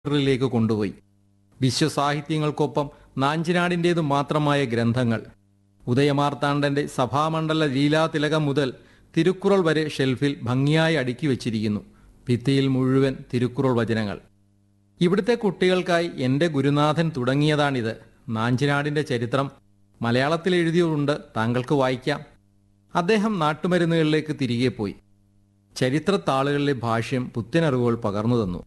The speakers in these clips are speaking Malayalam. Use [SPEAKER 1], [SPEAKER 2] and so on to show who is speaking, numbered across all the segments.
[SPEAKER 1] ിലേക്ക് കൊണ്ടുപോയി വിശ്വസാഹിത്യങ്ങൾക്കൊപ്പം നാഞ്ചിനാടിൻ്റേത് മാത്രമായ ഗ്രന്ഥങ്ങൾ ഉദയമാർത്താണ്ഡന്റെ സഭാമണ്ഡല ലീലാതിലകം മുതൽ തിരുക്കുറൾ വരെ ഷെൽഫിൽ ഭംഗിയായി അടുക്കി വച്ചിരിക്കുന്നു ഭിത്തിയിൽ മുഴുവൻ തിരുക്കുറൾ വചനങ്ങൾ ഇവിടുത്തെ കുട്ടികൾക്കായി എൻ്റെ ഗുരുനാഥൻ തുടങ്ങിയതാണിത് നാഞ്ചിനാടിൻ്റെ ചരിത്രം മലയാളത്തിൽ എഴുതിയതുണ്ട് താങ്കൾക്ക് വായിക്കാം അദ്ദേഹം നാട്ടുമരുന്നുകളിലേക്ക് തിരികെ പോയി ചരിത്രത്താളുകളിലെ ഭാഷ്യം പുത്തനറിവുകൾ പകർന്നു തന്നു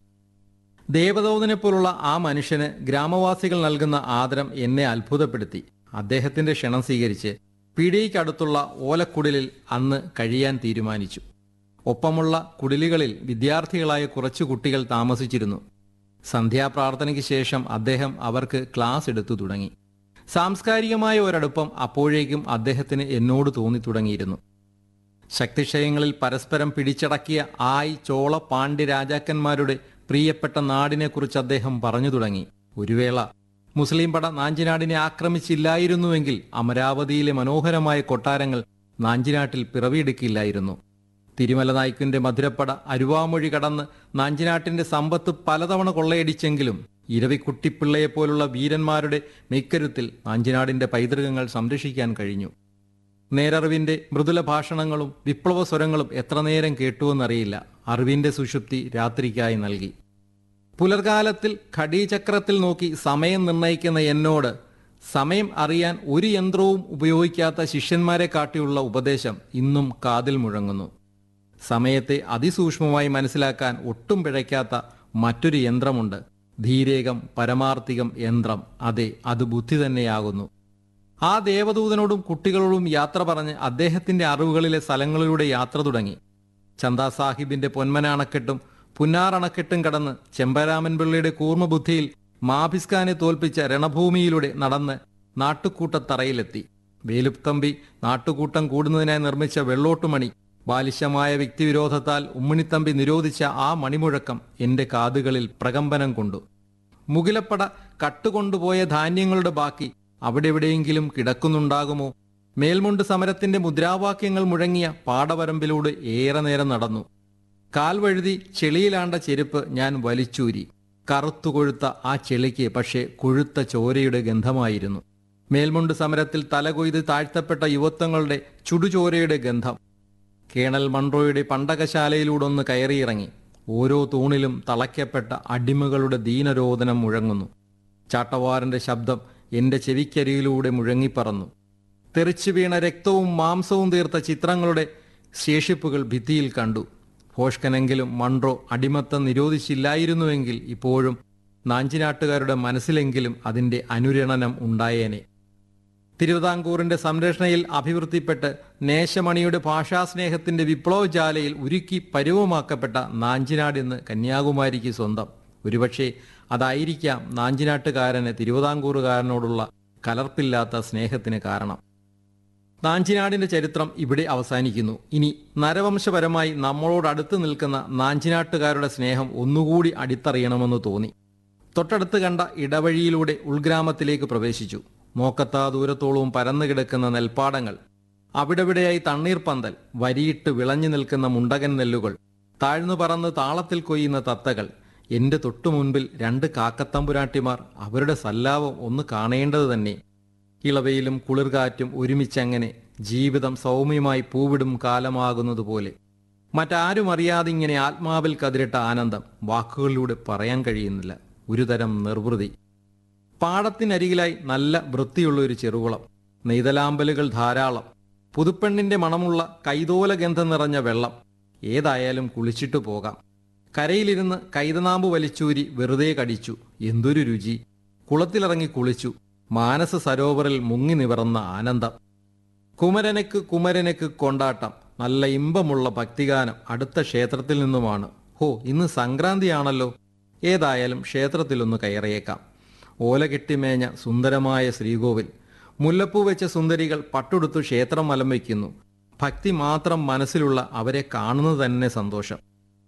[SPEAKER 1] ദേവദൂതനെ പോലുള്ള ആ മനുഷ്യന് ഗ്രാമവാസികൾ നൽകുന്ന ആദരം എന്നെ അത്ഭുതപ്പെടുത്തി അദ്ദേഹത്തിന്റെ ക്ഷണം സ്വീകരിച്ച് പീടികയ്ക്കടുത്തുള്ള ഓലക്കുടിലിൽ അന്ന് കഴിയാൻ തീരുമാനിച്ചു ഒപ്പമുള്ള കുടിലുകളിൽ വിദ്യാർത്ഥികളായ കുറച്ചു കുട്ടികൾ താമസിച്ചിരുന്നു സന്ധ്യാപ്രാർത്ഥനയ്ക്ക് ശേഷം അദ്ദേഹം അവർക്ക് ക്ലാസ് എടുത്തു തുടങ്ങി സാംസ്കാരികമായ ഒരടുപ്പം അപ്പോഴേക്കും അദ്ദേഹത്തിന് എന്നോട് തോന്നി തുടങ്ങിയിരുന്നു ശക്തിക്ഷയങ്ങളിൽ പരസ്പരം പിടിച്ചടക്കിയ ആയി ചോള പാണ്ഡ്യ രാജാക്കന്മാരുടെ പ്രിയപ്പെട്ട നാടിനെക്കുറിച്ച് അദ്ദേഹം പറഞ്ഞു തുടങ്ങി ഒരു വേള മുസ്ലിം പട നാഞ്ചിനാടിനെ ആക്രമിച്ചില്ലായിരുന്നുവെങ്കിൽ അമരാവതിയിലെ മനോഹരമായ കൊട്ടാരങ്ങൾ നാഞ്ചിനാട്ടിൽ പിറവിയെടുക്കില്ലായിരുന്നു തിരുമല നായ്ക്കിന്റെ മധുരപ്പട അരുവാമൊഴി കടന്ന് നാഞ്ചിനാട്ടിന്റെ സമ്പത്ത് പലതവണ കൊള്ളയടിച്ചെങ്കിലും ഇരവിക്കുട്ടിപ്പിള്ളയെപ്പോലുള്ള വീരന്മാരുടെ മെയ്ക്കരുത്തിൽ നാഞ്ചിനാടിന്റെ പൈതൃകങ്ങൾ സംരക്ഷിക്കാൻ കഴിഞ്ഞു നേരറിവിന്റെ മൃദുല ഭാഷണങ്ങളും വിപ്ലവ സ്വരങ്ങളും എത്ര നേരം കേട്ടുവെന്നറിയില്ല അറിവിന്റെ സുഷുപ്തി രാത്രിക്കായി നൽകി പുലർകാലത്തിൽ ഘടീചക്രത്തിൽ നോക്കി സമയം നിർണയിക്കുന്ന എന്നോട് സമയം അറിയാൻ ഒരു യന്ത്രവും ഉപയോഗിക്കാത്ത ശിഷ്യന്മാരെ കാട്ടിയുള്ള ഉപദേശം ഇന്നും കാതിൽ മുഴങ്ങുന്നു സമയത്തെ അതിസൂക്ഷ്മമായി മനസ്സിലാക്കാൻ ഒട്ടും പിഴയ്ക്കാത്ത മറ്റൊരു യന്ത്രമുണ്ട് ധീരേകം പരമാർത്ഥികം യന്ത്രം അതെ അത് ബുദ്ധി തന്നെയാകുന്നു ആ ദേവദൂതനോടും കുട്ടികളോടും യാത്ര പറഞ്ഞ് അദ്ദേഹത്തിന്റെ അറിവുകളിലെ സ്ഥലങ്ങളിലൂടെ യാത്ര തുടങ്ങി ചന്ദാ സാഹിബിന്റെ പൊന്മന അണക്കെട്ടും പുന്നാർ അണക്കെട്ടും കടന്ന് ചെമ്പരാമൻ പിള്ളയുടെ കൂർമ്മബുദ്ധിയിൽ മാഭിസ്ഖാനെ തോൽപ്പിച്ച രണഭൂമിയിലൂടെ നടന്ന് നാട്ടുകൂട്ടത്തറയിലെത്തി വേലുത്തമ്പി നാട്ടുകൂട്ടം കൂടുന്നതിനായി നിർമ്മിച്ച വെള്ളോട്ടുമണി ബാലിശമായ വ്യക്തിവിരോധത്താൽ ഉമ്മിണിത്തമ്പി നിരോധിച്ച ആ മണിമുഴക്കം എന്റെ കാതുകളിൽ പ്രകമ്പനം കൊണ്ടു മുകിലപ്പട കട്ടുകൊണ്ടുപോയ ധാന്യങ്ങളുടെ ബാക്കി അവിടെ എവിടെയെങ്കിലും കിടക്കുന്നുണ്ടാകുമോ മേൽമുണ്ട് സമരത്തിന്റെ മുദ്രാവാക്യങ്ങൾ മുഴങ്ങിയ പാടവരമ്പിലൂടെ ഏറെ നേരം നടന്നു കാൽ വഴുതി ചെളിയിലാണ്ട ചെരുപ്പ് ഞാൻ വലിച്ചൂരി കറുത്തു കൊഴുത്ത ആ ചെളിക്ക് പക്ഷേ കൊഴുത്ത ചോരയുടെ ഗന്ധമായിരുന്നു മേൽമുണ്ട് സമരത്തിൽ തലകൊയ്ത് താഴ്ത്തപ്പെട്ട യുവത്വങ്ങളുടെ ചുടുചോരയുടെ ഗന്ധം കേണൽ മൺട്രോയുടെ പണ്ടകശാലയിലൂടൊന്ന് കയറിയിറങ്ങി ഓരോ തൂണിലും തളയ്ക്കപ്പെട്ട അടിമകളുടെ ദീനരോദനം മുഴങ്ങുന്നു ചാട്ടവാറിന്റെ ശബ്ദം എന്റെ ചെവിക്കരിയിലൂടെ മുഴങ്ങിപ്പറന്നു തെറിച്ചു വീണ രക്തവും മാംസവും തീർത്ത ചിത്രങ്ങളുടെ ശേഷിപ്പുകൾ ഭിത്തിയിൽ കണ്ടു ഭോഷ്കനെങ്കിലും മൺട്രോ അടിമത്തം നിരോധിച്ചില്ലായിരുന്നുവെങ്കിൽ ഇപ്പോഴും നാഞ്ചിനാട്ടുകാരുടെ മനസ്സിലെങ്കിലും അതിന്റെ അനുരണനം ഉണ്ടായേനെ തിരുവിതാംകൂറിന്റെ സംരക്ഷണയിൽ അഭിവൃദ്ധിപ്പെട്ട് നേശമണിയുടെ ഭാഷാസ്നേഹത്തിന്റെ വിപ്ലവജാലയിൽ ഉരുക്കി പരുവമാക്കപ്പെട്ട നാഞ്ചിനാട് ഇന്ന് കന്യാകുമാരിക്ക് സ്വന്തം ഒരുപക്ഷെ അതായിരിക്കാം നാഞ്ചിനാട്ടുകാരന് തിരുവിതാംകൂറുകാരനോടുള്ള കലർപ്പില്ലാത്ത സ്നേഹത്തിന് കാരണം നാഞ്ചിനാടിന്റെ ചരിത്രം ഇവിടെ അവസാനിക്കുന്നു ഇനി നരവംശപരമായി നമ്മളോട് അടുത്ത് നിൽക്കുന്ന നാഞ്ചിനാട്ടുകാരുടെ സ്നേഹം ഒന്നുകൂടി അടിത്തറിയണമെന്ന് തോന്നി തൊട്ടടുത്ത് കണ്ട ഇടവഴിയിലൂടെ ഉൾഗ്രാമത്തിലേക്ക് പ്രവേശിച്ചു നോക്കത്താ ദൂരത്തോളവും പരന്നു കിടക്കുന്ന നെൽപ്പാടങ്ങൾ അവിടെവിടെയായി തണ്ണീർപ്പന്തൽ വരിയിട്ട് വിളഞ്ഞു നിൽക്കുന്ന മുണ്ടകൻ നെല്ലുകൾ താഴ്ന്നു പറന്ന് താളത്തിൽ കൊയ്യുന്ന തത്തകൾ എന്റെ തൊട്ടു മുൻപിൽ രണ്ട് കാക്കത്തമ്പുരാട്ടിമാർ അവരുടെ സല്ലാപം ഒന്ന് കാണേണ്ടത് തന്നെ ഇളവയിലും കുളിർകാറ്റും ഒരുമിച്ചങ്ങനെ ജീവിതം സൗമ്യമായി പൂവിടും കാലമാകുന്നതുപോലെ മറ്റാരും അറിയാതെ ഇങ്ങനെ ആത്മാവിൽ കതിരിട്ട ആനന്ദം വാക്കുകളിലൂടെ പറയാൻ കഴിയുന്നില്ല ഒരുതരം നിർവൃതി പാടത്തിനരികിലായി നല്ല വൃത്തിയുള്ള ഒരു ചെറുകുളം നെയ്തലാമ്പലുകൾ ധാരാളം പുതുപ്പെണ്ണിന്റെ മണമുള്ള കൈതോല ഗന്ധം നിറഞ്ഞ വെള്ളം ഏതായാലും കുളിച്ചിട്ട് പോകാം കരയിലിരുന്ന് കൈതനാമ്പ് വലിച്ചൂരി വെറുതെ കടിച്ചു എന്തൊരു രുചി കുളത്തിലിറങ്ങി കുളിച്ചു മാനസ സരോവറിൽ മുങ്ങി നിവർന്ന ആനന്ദം കുമരനക്ക് കുമരനക്ക് കൊണ്ടാട്ടം നല്ല ഇമ്പമുള്ള ഭക്തിഗാനം അടുത്ത ക്ഷേത്രത്തിൽ നിന്നുമാണ് ഹോ ഇന്ന് സംക്രാന്തിയാണല്ലോ ഏതായാലും ക്ഷേത്രത്തിലൊന്ന് കയറിയേക്കാം ഓല കെട്ടിമേഞ്ഞ സുന്ദരമായ ശ്രീകോവിൽ മുല്ലപ്പൂ വെച്ച സുന്ദരികൾ പട്ടുടുത്തു ക്ഷേത്രം വലം വയ്ക്കുന്നു ഭക്തി മാത്രം മനസ്സിലുള്ള അവരെ കാണുന്നത് തന്നെ സന്തോഷം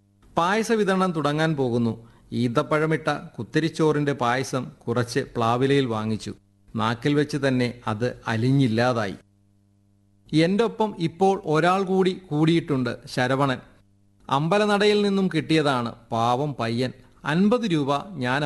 [SPEAKER 1] പായസ വിതരണം തുടങ്ങാൻ പോകുന്നു ഈന്തപ്പഴമിട്ട കുത്തിരിച്ചോറിന്റെ പായസം കുറച്ച് പ്ലാവിലയിൽ വാങ്ങിച്ചു നാക്കിൽ വെച്ച് തന്നെ അത് അലിഞ്ഞില്ലാതായി എന്റെ ഒപ്പം ഇപ്പോൾ ഒരാൾ കൂടി കൂടിയിട്ടുണ്ട് ശരവണൻ അമ്പലനടയിൽ നിന്നും കിട്ടിയതാണ് പാവം പയ്യൻ അൻപത് രൂപ ഞാൻ